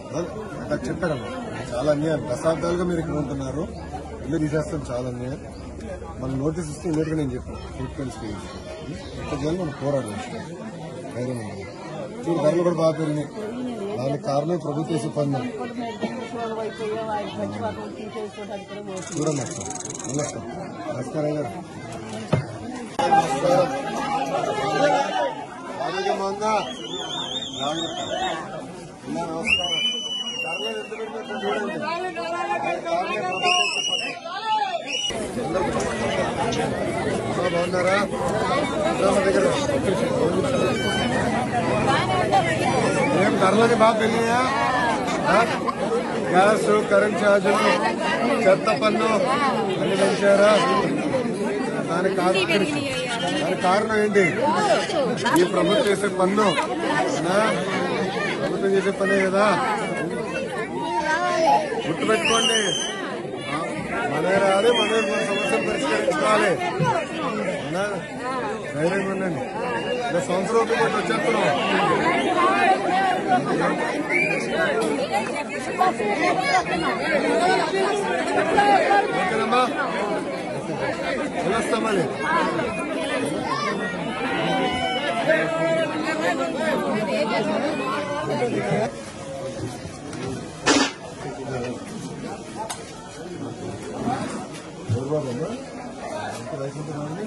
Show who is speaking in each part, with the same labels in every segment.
Speaker 1: నాకు చెప్పారమ్మా చాలా అన్యాయం దశాబ్దాలుగా మీరు ఇక్కడ ఉంటున్నారు ఇల్లు తీసేస్తాం చాలా అన్యాయం మనం నోటీస్ ఇస్తే ఇమీడియట్ గా నేను చెప్పాను ఫ్రీక్వెన్సీ ఎంత చేయాలి మనం పోరాడాలి ధైర్యం ఉంది. చూడు ధరలు కూడా బాగా పెరిగినాయి దానికి కారణం ప్రభుత్వ చేసే పన్ను చూడండి అక్క నమస్కారం నమస్కారం గారు నమస్కారం ఆరోగ్యం ఉందా జాగ్రత్త ఇలా నమస్కారం ధరలు ఎంత పెరిగినట్టు చూడండి కారణం ప్రభుత్వ చేసే పన్ను. అందరూ బాగున్నారా అందరూ మా దగ్గర ఏం ధరలని బాగా పెరిగినాయా ఆ? గ్యాస్ కరెంట్ ఛార్జీలు చెత్త పన్ను అన్ని పెంచారా దానికి కారణం దానికి కారణం ఏంటి ఈ ప్రభుత్వం చేసే పన్ను ఆ? ప్రభుత్వం చేసే పనే కదా గుర్తుపెట్టుకోండి ఆ, మనమే రావాలి మనమే మన సమస్యలు పరిష్కరించుకోవాలి అవునా? ధైర్యంగా ఉండండి ఇలా సంవత్సరం ఒకటి వచ్చేస్తున్నాం ఓకేనమ్మా వెళ్ళొస్తాం మళ్ళీ ఎవరు ఎంత వయసు ఉంటుందండి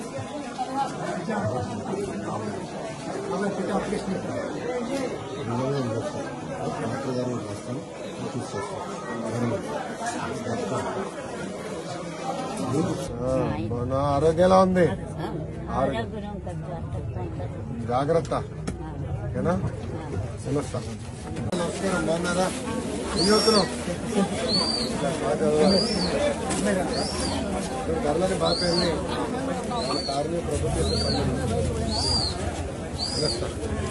Speaker 1: ఇరవై ఎనిమిది లక్షలు. డాక్టర్ గారు రాస్తాను చూసేస్తాను మన ఆరోగ్యం ఎలా ఉంది ఆరోగ్యం జాగ్రత్త ఓకేనా తెలుస్తా నమస్కారం బాగున్నారా ఏం చదువుతున్నావు ధరలని బాగా పెరిగి కార్మిక ప్రభుత్వం తెలుస్తా